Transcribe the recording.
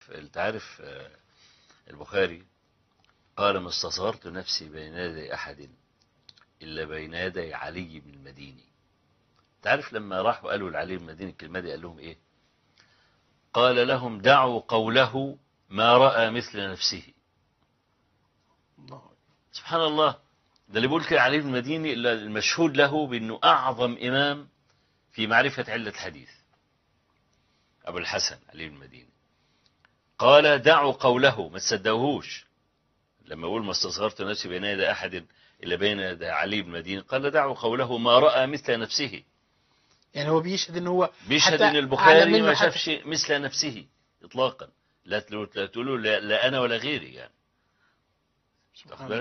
انت عارف آه، البخاري قال ما استصغرت نفسي بين يدي أحد إلا بين يدي علي بن المديني انت عارف لما راحوا قالوا لعلي بن المديني الكلمة دي قال لهم إيه قال لهم دعوا قوله ما رأى مثل نفسه الله سبحان الله ده اللي بيقول كده علي بن المديني اللي المشهود له بأنه أعظم إمام في معرفة علة الحديث أبو الحسن علي بن المديني قال دعوا قوله ما تصدقوهوش لما يقول ما استصغرت نفسي بين يدي أحد إلا بين يدي علي بن المديني قال دعوا قوله ما رأى مثل نفسه يعني هو بيشهد ان هو بيشهد حتى ان أعلى البخاري منه ما حتى- شافش مثل نفسه اطلاقا لا تلو- لا تقولوا لا, لا انا ولا غيري يعني سبحان واخد بالك؟